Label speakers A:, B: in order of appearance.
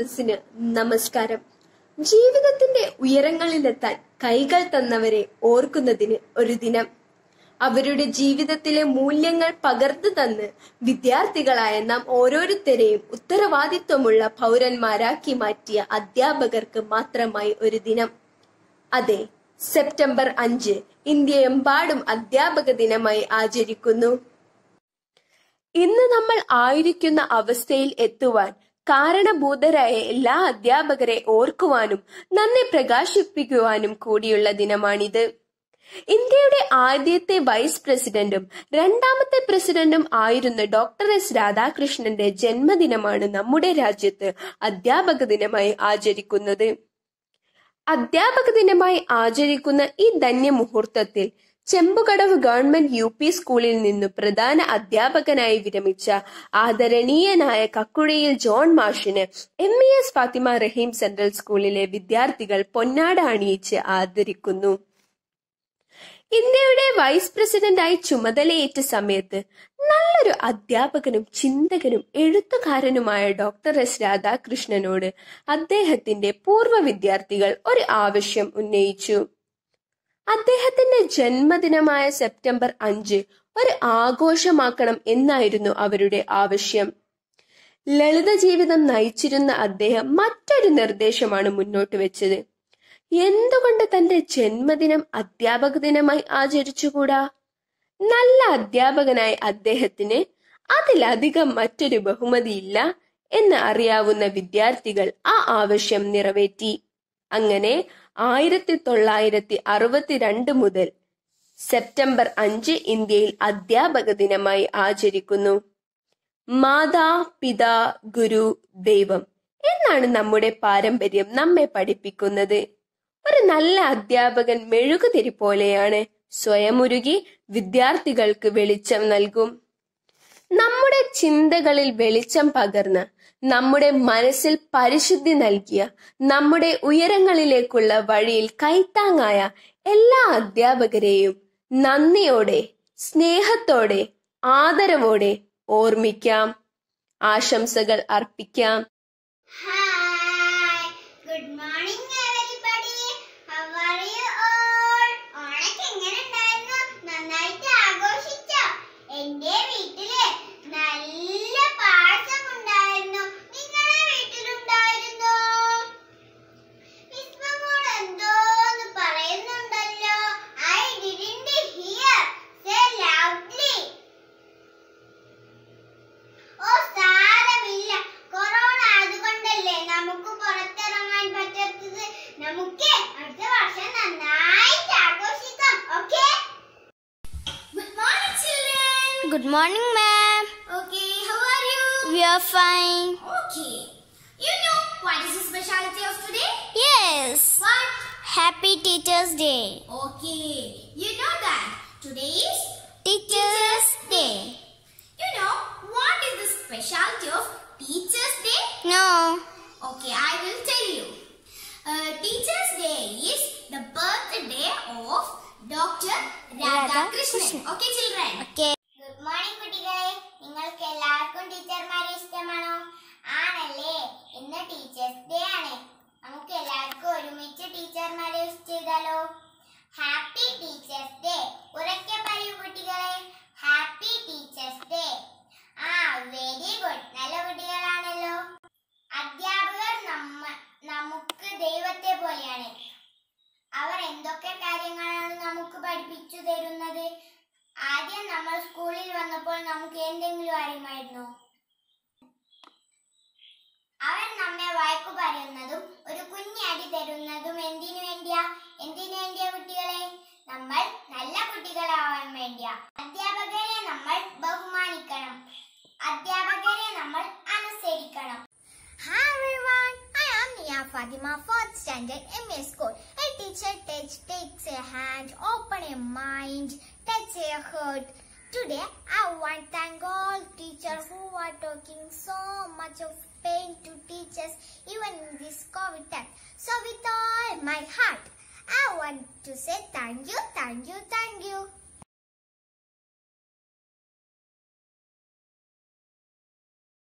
A: സദസ്സിന് നമസ്കാരം ജീവിതത്തിന്റെ ഉയരങ്ങളിലെത്താൻ കൈകൾ തന്നവരെ ഓർക്കുന്നതിന് ഒരു ദിനം അവരുടെ ജീവിതത്തിലെ മൂല്യങ്ങൾ പകർന്നു തന്ന് വിദ്യാർത്ഥികളായ നാം ഓരോരുത്തരെയും ഉത്തരവാദിത്വമുള്ള പൗരന്മാരാക്കി മാറ്റിയ അധ്യാപകർക്ക് മാത്രമായി ഒരു ദിനം അതെ സെപ്റ്റംബർ അഞ്ച് ഇന്ത്യയെമ്പാടും അധ്യാപക ദിനമായി ആചരിക്കുന്നു ഇന്ന് നമ്മൾ ആയിരിക്കുന്ന അവസ്ഥയിൽ എത്തുവാൻ കാരണഭൂതരായ എല്ലാ അധ്യാപകരെ ഓർക്കുവാനും നന്ദി പ്രകാശിപ്പിക്കുവാനും കൂടിയുള്ള ദിനമാണിത് ഇന്ത്യയുടെ ആദ്യത്തെ വൈസ് പ്രസിഡന്റും രണ്ടാമത്തെ പ്രസിഡന്റും ആയിരുന്ന ഡോക്ടർ എസ് രാധാകൃഷ്ണന്റെ ജന്മദിനമാണ് നമ്മുടെ രാജ്യത്ത് അധ്യാപക ദിനമായി ആചരിക്കുന്നത് അധ്യാപക ദിനമായി ആചരിക്കുന്ന ഈ ധന്യമുഹൂർത്തത്തിൽ ചെമ്പുകടവ് ഗവൺമെന്റ് യു പി സ്കൂളിൽ നിന്നു പ്രധാന അധ്യാപകനായി വിരമിച്ച ആദരണീയനായ കക്കുഴയിൽ ജോൺ മാഷിന് M E S Fathima Rahim central സ്കൂളിലെ വിദ്യാർത്ഥികൾ പൊന്നാട അണിയിച്ച് ആദരിക്കുന്നു ഇന്ത്യയുടെ വൈസ് പ്രസിഡന്റായി ചുമതലയേറ്റ സമയത്ത് നല്ലൊരു അധ്യാപകനും ചിന്തകനും എഴുത്തുകാരനുമായ ഡോക്ടർ എസ് രാധാകൃഷ്ണനോട് അദ്ദേഹത്തിന്റെ പൂർവ്വ വിദ്യാർത്ഥികൾ ഒരു ആവശ്യം ഉന്നയിച്ചു അദ്ദേഹത്തിന്റെ ജന്മദിനമായ സെപ്റ്റംബർ അഞ്ച് ഒരു ആഘോഷമാക്കണം എന്നായിരുന്നു അവരുടെ ആവശ്യം ലളിത ജീവിതം നയിച്ചിരുന്ന അദ്ദേഹം മറ്റൊരു നിർദ്ദേശമാണ് മുന്നോട്ട് വെച്ചത് എന്തുകൊണ്ട് തന്റെ ജന്മദിനം അധ്യാപക ദിനമായി ആചരിച്ചുകൂടാ നല്ല അധ്യാപകനായ അദ്ദേഹത്തിന് അതിലധികം മറ്റൊരു ബഹുമതിയില്ല എന്ന് അറിയാവുന്ന വിദ്യാർത്ഥികൾ ആ ആവശ്യം നിറവേറ്റി അങ്ങനെ ആയിരത്തി തൊള്ളായിരത്തി അറുപത്തിരണ്ട് മുതൽ സെപ്റ്റംബർ അഞ്ച് ഇന്ത്യയിൽ അധ്യാപക ദിനമായി ആചരിക്കുന്നു മാതാ പിതാ ഗുരു ദൈവം എന്നാണ് നമ്മുടെ പാരമ്പര്യം നമ്മെ പഠിപ്പിക്കുന്നത് ഒരു നല്ല അധ്യാപകൻ മെഴുകുതിരി പോലെയാണ് സ്വയമുരുകി വിദ്യാർത്ഥികൾക്ക് വെളിച്ചം നൽകും നമ്മുടെ ചിന്തകളിൽ വെളിച്ചം പകർന്ന് നമ്മുടെ മനസ്സിൽ പരിശുദ്ധി നൽകിയ നമ്മുടെ ഉയരങ്ങളിലേക്കുള്ള വഴിയിൽ കൈത്താങ്ങായ എല്ലാ അധ്യാപകരെയും നന്ദിയോടെ സ്നേഹത്തോടെ ആദരവോടെ ഓർമ്മിക്കാം ആശംസകൾ അർപ്പിക്കാം
B: Hi, good morning everybody. How are you all? ഓണൊക്കെ എങ്ങനെ ഉണ്ടായിരുന്നു? നന്നായിട്ട് ആഘോഷിച്ചോ? എന്റെ വീട്ടില് നല്ല പായസം ഉണ്ടായിരുന്നു. നിങ്ങളുടെ വീട്ടിലുണ്ടായിരുന്നോ? വിസ്മ മോൾ എന്തോന്ന് പറയുന്നുണ്ടല്ലോ. I didn't hear. Say loudly. ഓ സാരമില്ല കൊറോണ ആയതുകൊണ്ടല്ലേ നമുക്ക് പുറത്തിറങ്ങാൻ പറ്റാത്തത് നമുക്ക് അടുത്ത വർഷം നന്നായിട്ട് ആഘോഷിക്കാം okay good morning children
C: Good morning, ma'am.
B: Okay how are you
C: We are fine.
B: Okay you know what is the speciality of today
C: Yes.
B: What
C: Happy Teachers' Day.
B: Okay you know that today is
C: Teachers' Day.
B: You know what is the speciality of teachers day
C: No.
B: Okay, I will tell you. Uh, Teachers' Day is the birthday of Dr. Radhakrishnan. Okay, children.
C: Okay.
B: Good morning കുട്ടികളെ നിങ്ങൾക്ക് എല്ലാവർക്കും ടീച്ചർമാരെ ഇഷ്ടമാണോ ആണല്ലേ ഇന്ന് teachers day ആണ് നമുക്ക് എല്ലാവർക്കും ഒരുമിച്ച് ടീച്ചർമാരെ വിഷ് ചെയ്താലോ ഹാപ്പി ടീച്ചേഴ്സ് ഡേ ഉറക്കെ പറയൂ കുട്ടികളെ ഹാപ്പി ടീച്ചേഴ്സ് ഡേ ആ വെരി ഗുഡ് നല്ല കുട്ടികളാണല്ലോ അധ്യാപകർ നമ്മ നമുക്ക് ദൈവത്തെ പോലെയാണ് അവർ എന്തൊക്കെ കാര്യങ്ങളാണ് നമുക്ക് പഠിപ്പിച്ചു തരുന്നത് ആദ്യം നമ്മൾ സ്കൂളിൽ വന്നപ്പോൾ നമുക്ക് എന്തെങ്കിലും അറിയുമായിരുന്നോ അവർ നമ്മെ വായ്പ പറയുന്നതും ഒരു കുഞ്ഞടി തരുന്നതും എന്തിനു വേണ്ടിയാ എന്തിനു വേണ്ടിയാ കുട്ടികളെ നമ്മൾ നല്ല കുട്ടികളാവാൻ വേണ്ടിയാ അധ്യാപകരെ നമ്മൾ ബഹുമാനിക്കണം അധ്യാപകരെ നമ്മൾ അനുസരിക്കണം
C: Hi everyone. I am Nia Fatima, 4th standard MA school. A teacher takes, takes a hand, open a mind, touch a heart. Today, I want to thank all teachers who are taking so much of pain to teach us even in this COVID time. So with all my heart, I want to say thank you, thank you, thank